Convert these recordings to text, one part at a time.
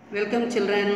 welcome children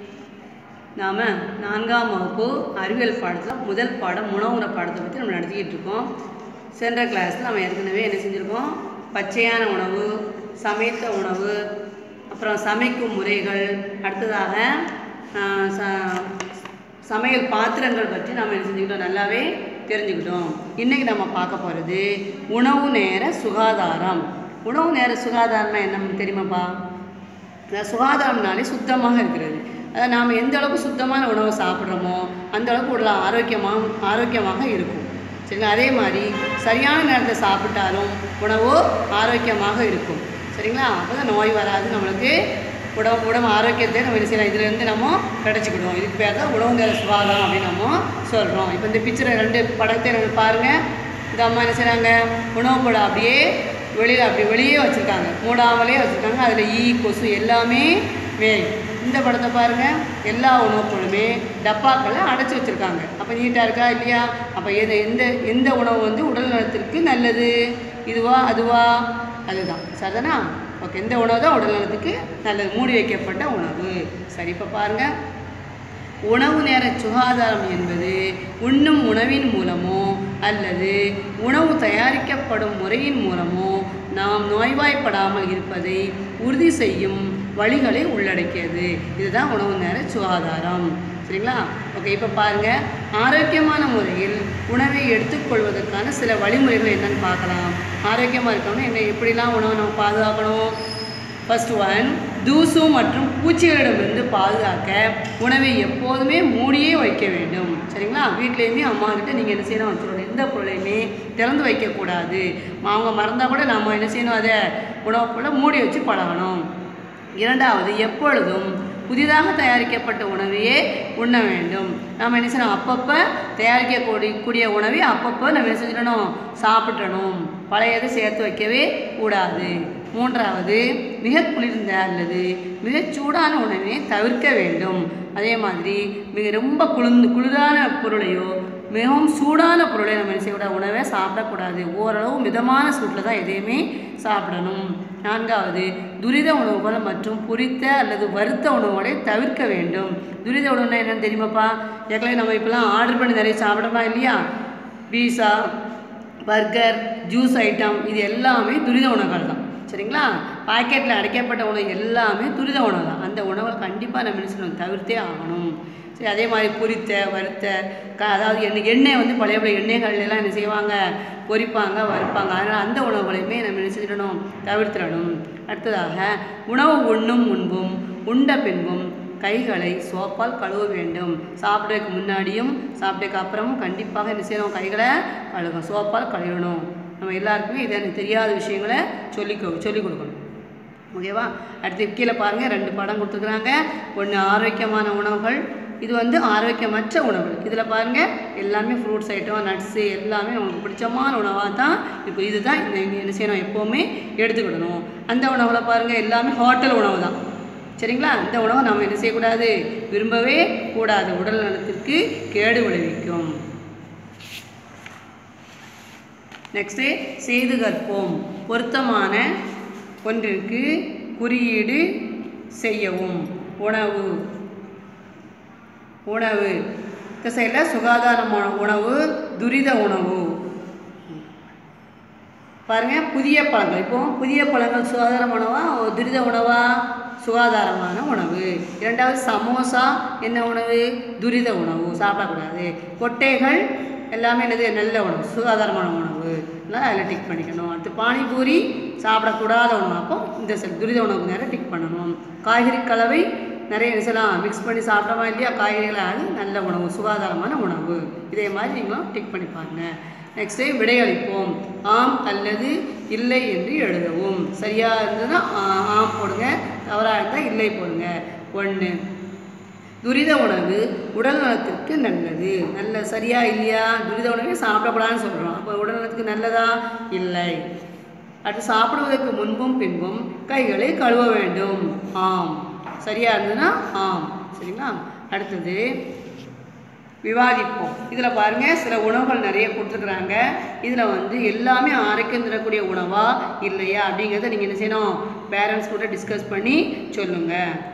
நாம் நான்காம் வகுப்பு அறிவியல் பாடத்தில் முதல் பாடம் உணவுற பாடத்தை பற்றி நம்ம நடத்திக்கிட்டு இருக்கோம் சென்ற கிளாஸில் நம்ம ஏற்கனவே என்ன செஞ்சுருக்கோம் பச்சையான உணவு சமைத்த உணவு அப்புறம் சமைக்கும் முறைகள் அடுத்ததாக ஆஹ், ச- சமையல் பாத்திரங்கள் பற்றி நம்ம என்ன செஞ்சுக்கிட்டோம் நல்லாவே தெரிஞ்சுக்கிட்டோம் இன்றைக்கி நம்ம பார்க்க போகிறது உணவு நேர சுகாதாரம் உணவு நேர சுகாதாரம்னா என்ன தெரியுமாப்பா இந்த சுகாதாரம்னாலே சுத்தமாக இருக்கிறது அதாவது நாம் எந்த அளவுக்கு சுத்தமான உணவை சாப்பிட்றோமோ அந்த அளவுக்கு உடல் ஆரோக்கியமாக ஆரோக்கியமாக இருக்கும் சரிங்களா அதே மாதிரி சரியான நேரத்தில் சாப்பிட்டாலும் உணவு ஆரோக்கியமாக இருக்கும் சரிங்களா அப்போ தான் நோய் வராது நம்மளுக்கு உடம்பு உடம்பு ஆரோக்கியத்தை நம்ம என்ன செய்யலாம் இதுலேருந்து நம்ம கிடச்சிக்கிடுவோம் இதுக்கு பேர் தான் உணவு நேர சுகாதாரம் அப்படின்னு நம்ம சொல்கிறோம் இப்போ இந்த பிக்சரை ரெண்டு படத்தை நம்ம பாருங்கள் இந்த அம்மா என்ன செய்கிறாங்க உணவு கூட அப்படியே வெளியில் அப்படி வெளியே வச்சுருக்காங்க மூடாமலே வச்சுருக்காங்க அதில் ஈ கொசு எல்லாமே மேய் இந்த படத்தை பாருங்கள் எல்லா உணவுப் பொருளுமே டப்பாக்களில் அடைச்சி வச்சுருக்காங்க அப்போ நீட்டாக இருக்கா இல்லையா அப்போ எது எந்த எந்த உணவு வந்து உடல் நலத்திற்கு நல்லது இதுவா அதுவா அதுதான் சரிதானா ஓகே இந்த உணவு தான் உடல் நலத்துக்கு நல்லது மூடி வைக்கப்பட்ட உணவு சரி இப்போ பாருங்கள் உணவு நேர சுகாதாரம் என்பது உண்ணும் உணவின் மூலமோ அல்லது உணவு தயாரிக்கப்படும் முறையின் மூலமோ நாம் நோய்வாய்ப்படாமல் இருப்பதை உறுதி செய்யும் வழிகளை உள்ளடக்கியது இதுதான் உணவு நேர சுகாதாரம் சரிங்களா ஓகே இப்போ பாருங்கள் ஆரோக்கியமான முறையில் உணவை எடுத்துக்கொள்வதற்கான சில வழிமுறைகள் என்னன்னு பார்க்கலாம் ஆரோக்கியமாக இருக்கணும்னா என்ன எப்படிலாம் உணவை நம்ம பாதுகாக்கணும் ஃபர்ஸ்ட் ஒன் தூசு மற்றும் பூச்சிகளிடமிருந்து பாதுகாக்க உணவை எப்போதுமே மூடியே வைக்க வேண்டும் சரிங்களா வீட்லேயுமே அம்மா கிட்ட நீங்கள் என்ன செய்யணும் வச்சுருவோம் எந்த பொருளையுமே திறந்து வைக்கக்கூடாது அவங்க மறந்தால் கூட நம்ம என்ன செய்யணும் அதை உணவுப் பொருளை மூடி வச்சு பழகணும் இரண்டாவது எப்பொழுதும் புதிதாக தயாரிக்கப்பட்ட உணவையே உண்ண வேண்டும் நம்ம என்ன செய்யணும் அப்பப்போ தயாரிக்கக்கூடிய கூடிய உணவை அப்பப்போ நம்ம என்ன செஞ்சிடணும் சாப்பிட்றணும் பழையதை சேர்த்து வைக்கவே கூடாது மூன்றாவது மிக குளிர்ந்த அல்லது மிகச் சூடான உணவினை தவிர்க்க வேண்டும் அதே மாதிரி மிக ரொம்ப குளிர்ந்து குளிரான பொருளையோ மிகவும் சூடான பொருளை நம்ம என்ன செய்யக்கூடாது உணவை சாப்பிடக்கூடாது ஓரளவு மிதமான சூட்டில் தான் எதையுமே சாப்பிடணும் நான்காவது துரித உணவுகள் மற்றும் பொரித்த அல்லது வறுத்த உணவுகளை தவிர்க்க வேண்டும் துரித உணவுனா என்னன்னு தெரியுமாப்பா ஏற்கனவே நம்ம இப்போலாம் ஆர்டர் பண்ணி நிறைய சாப்பிடலாம் இல்லையா பீஸா பர்கர் ஜூஸ் ஐட்டம் இது எல்லாமே துரித உணவுகள் தான் சரிங்களா பாக்கெட்டில் அடைக்கப்பட்ட உணவு எல்லாமே துரித உணவு தான் அந்த உணவை கண்டிப்பாக நம்ம என்ன செய்யணும் தவிர்த்தே ஆகணும் சரி அதே மாதிரி பொரித்த வறுத்த க அதாவது எண்ணெய் எண்ணெய் வந்து பழைய பழைய எண்ணெய்கள் எல்லாம் என்ன செய்வாங்க பொரிப்பாங்க வறுப்பாங்க அதனால் அந்த உணவுகளையுமே நம்ம என்ன செஞ்சிடணும் தவிர்த்திடணும் அடுத்ததாக உணவு உண்ணும் முன்பும் உண்ட பின்பும் கைகளை சோப்பால் கழுவ வேண்டும் சாப்பிட்றதுக்கு முன்னாடியும் சாப்பிட்டதுக்கு அப்புறமும் கண்டிப்பாக என்ன செய்யணும் கைகளை கழுவும் சோப்பால் கழுவணும் நம்ம எல்லாருக்குமே இதை எனக்கு தெரியாத விஷயங்களை சொல்லிக் கொ- சொல்லிக் கொடுக்கணும் ஓகேவா அடுத்து கீழே பாருங்கள் ரெண்டு படம் கொடுத்துருக்குறாங்க ஒன்று ஆரோக்கியமான உணவுகள் இது வந்து ஆரோக்கியமற்ற உணவுகள் இதில் பாருங்கள் எல்லாமே ஃப்ரூட்ஸ் ஐட்டம் நட்ஸு எல்லாமே உங்களுக்கு பிடிச்சமான உணவாக தான் இப்போ இதுதான் இந்த இந்த என்ன செய்யணும் எப்போவுமே எடுத்துக்கிடணும் அந்த உணவில் பாருங்கள் எல்லாமே ஹோட்டல் உணவு தான் சரிங்களா இந்த உணவை நம்ம என்ன செய்யக்கூடாது விரும்பவே கூடாது உடல் நலத்திற்கு கேடு விளைவிக்கும் நெக்ஸ்ட்டு செய்து கற்போம் பொருத்தமான ஒன்றிற்கு குறியீடு செய்யவும் உணவு உணவு இந்த சைடில் சுகாதாரமான உணவு துரித உணவு பாருங்க புதிய பழங்கள் இப்போ புதிய பழங்கள் சுகாதார உணவா ஒரு துரித உணவா சுகாதாரமான உணவு இரண்டாவது சமோசா என்ன உணவு துரித உணவு சாப்பிடக்கூடாது கொட்டைகள் எல்லாமே என்னது நல்ல உணவு சுகாதாரமான உணவு எல்லாம் அதில் டிக் பண்ணிக்கணும் அடுத்து பானிபூரி சாப்பிடக்கூடாத உணவு அப்போ இந்த செல் துரித உணவுக்கு நேரம் டிக் பண்ணணும் காய்கறி கலவை நிறைய என்ன செய்யலாம் மிக்ஸ் பண்ணி சாப்பிட்றோமா இல்லையா காய்கறிகளை அது நல்ல உணவு சுகாதாரமான உணவு இதே மாதிரி நீங்களும் டிக் பண்ணி பாருங்க நெக்ஸ்ட்டு விடையளிப்போம் ஆம் அல்லது இல்லை என்று எழுதவும் சரியாக இருந்ததுன்னா ஆ- ஆம் போடுங்க தவறாக இருந்தால் இல்லை போடுங்க ஒன்று துரித உணவு உடல் நலத்திற்கு நல்லது நல்ல சரியா இல்லையா துரித உணவே சாப்பிடக்கூடாதுன்னு சொல்கிறோம் அப்போ உடல் நலத்துக்கு நல்லதா இல்லை அடுத்து சாப்பிடுவதற்கு முன்பும் பின்பும் கைகளை கழுவ வேண்டும் ஆம் சரியா இருந்ததுன்னா ஆம் சரிங்களா அடுத்தது விவாதிப்போம் இதில் பாருங்கள் சில உணவுகள் நிறைய கொடுத்துருக்குறாங்க இதில் வந்து எல்லாமே ஆரோக்கியம் தரக்கூடிய உணவா இல்லையா அப்படிங்கிறத நீங்கள் என்ன செய்யணும் பேரண்ட்ஸ் கூட டிஸ்கஸ் பண்ணி சொல்லுங்கள்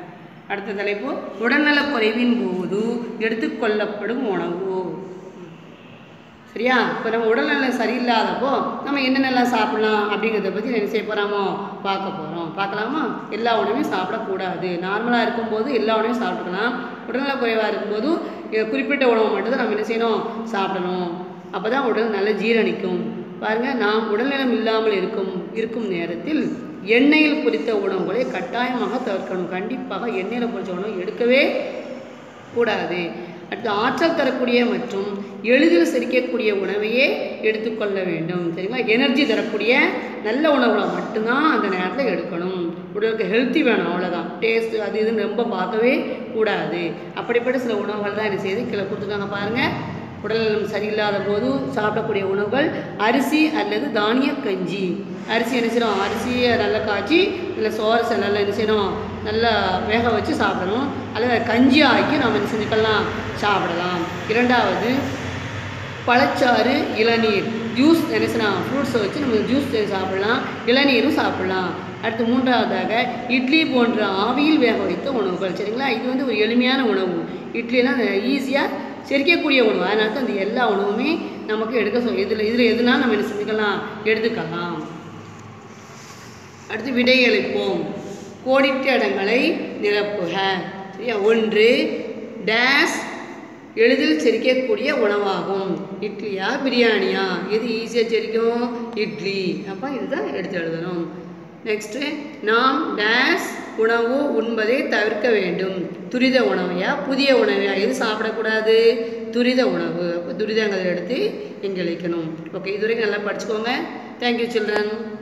அடுத்த தலைப்பு உடல்நலக் குறைவின் போது எடுத்துக்கொள்ளப்படும் உணவு சரியா இப்போ நம்ம உடல்நலம் சரியில்லாதப்போ நம்ம என்னென்னலாம் சாப்பிடலாம் அப்படிங்கிறத பற்றி என்ன செய்ய போகிறாமோ பார்க்க போகிறோம் பார்க்கலாமா எல்லா உணவையும் சாப்பிடக்கூடாது நார்மலாக இருக்கும்போது எல்லா உணவையும் சாப்பிட்டுக்கலாம் உடல்நல குறைவாக இருக்கும்போது இ- குறிப்பிட்ட உணவு மட்டும் தான் நம்ம என்ன செய்யணும் சாப்பிடணும் அப்போ தான் உடல் நல்லா ஜீரணிக்கும் பாருங்கள் நாம் உடல்நலம் இல்லாமல் இருக்கும் இருக்கும் நேரத்தில் எண்ணெயில் பொரித்த உணவுகளை கட்டாயமாக தவிர்க்கணும் கண்டிப்பாக எண்ணெயில் பொரித்த உணவு எடுக்கவே கூடாது அடுத்து ஆற்றல் தரக்கூடிய மற்றும் எளிதில் செரிக்கக்கூடிய உணவையே எடுத்துக்கொள்ள வேண்டும் சரிங்களா எனர்ஜி தரக்கூடிய நல்ல உணவுகளை மட்டும்தான் அந்த நேரத்தில் எடுக்கணும் உடலுக்கு ஹெல்த்தி வேணும் அவ்வளோதான் டேஸ்ட்டு அது இதுன்னு ரொம்ப பார்க்கவே கூடாது அப்படிப்பட்ட சில உணவுகள் தான் என்ன செய்யுது கீழே கொடுத்துருக்காங்க பாருங்கள் உடல்நலம் சரியில்லாத போது சாப்பிடக்கூடிய உணவுகள் அரிசி அல்லது தானிய கஞ்சி அரிசி என்ன செய்யணும் அரிசியை நல்லா காய்ச்சி இல்லை சோறு செல்லாம் என்ன செய்யணும் நல்லா வேக வச்சு சாப்பிடணும் அல்லது கஞ்சி ஆக்கி நாம் என்ன செஞ்சுக்கலாம் சாப்பிடலாம் இரண்டாவது பழச்சாறு இளநீர் ஜூஸ் என்ன செய்யலாம் ஃப்ரூட்ஸை வச்சு நம்ம ஜூஸ் செய்து சாப்பிடலாம் இளநீரும் சாப்பிடலாம் அடுத்து மூன்றாவதாக இட்லி போன்ற ஆவியில் வேக வைத்த உணவுகள் சரிங்களா இது வந்து ஒரு எளிமையான உணவு இட்லிலாம் ஈஸியாக செரிக்கக்கூடிய உணவு அதனால தான் இந்த எல்லா உணவுமே நமக்கு எடுக்க சொல் இதில் இதில் எதுனா நம்ம என்ன செஞ்சுக்கலாம் எடுத்துக்கலாம் அடுத்து விடையளிப்போம் கோடிட்ட இடங்களை நிரப்புக சரியா ஒன்று டேஸ் எளிதில் செரிக்கக்கூடிய உணவாகும் இட்லியா பிரியாணியா எது ஈஸியாக செரிக்கும் இட்லி அப்போ இதுதான் எடுத்து எழுதணும் நெக்ஸ்ட்டு நாம் டேஸ் உணவு உண்பதை தவிர்க்க வேண்டும் துரித உணவையா புதிய உணவையா எது சாப்பிடக்கூடாது துரித உணவு அப்போ துரிதங்கிறத எடுத்து இங்கே அளிக்கணும் ஓகே இதுவரைக்கும் நல்லா படிச்சுக்கோங்க தேங்க்யூ சில்ட்ரன்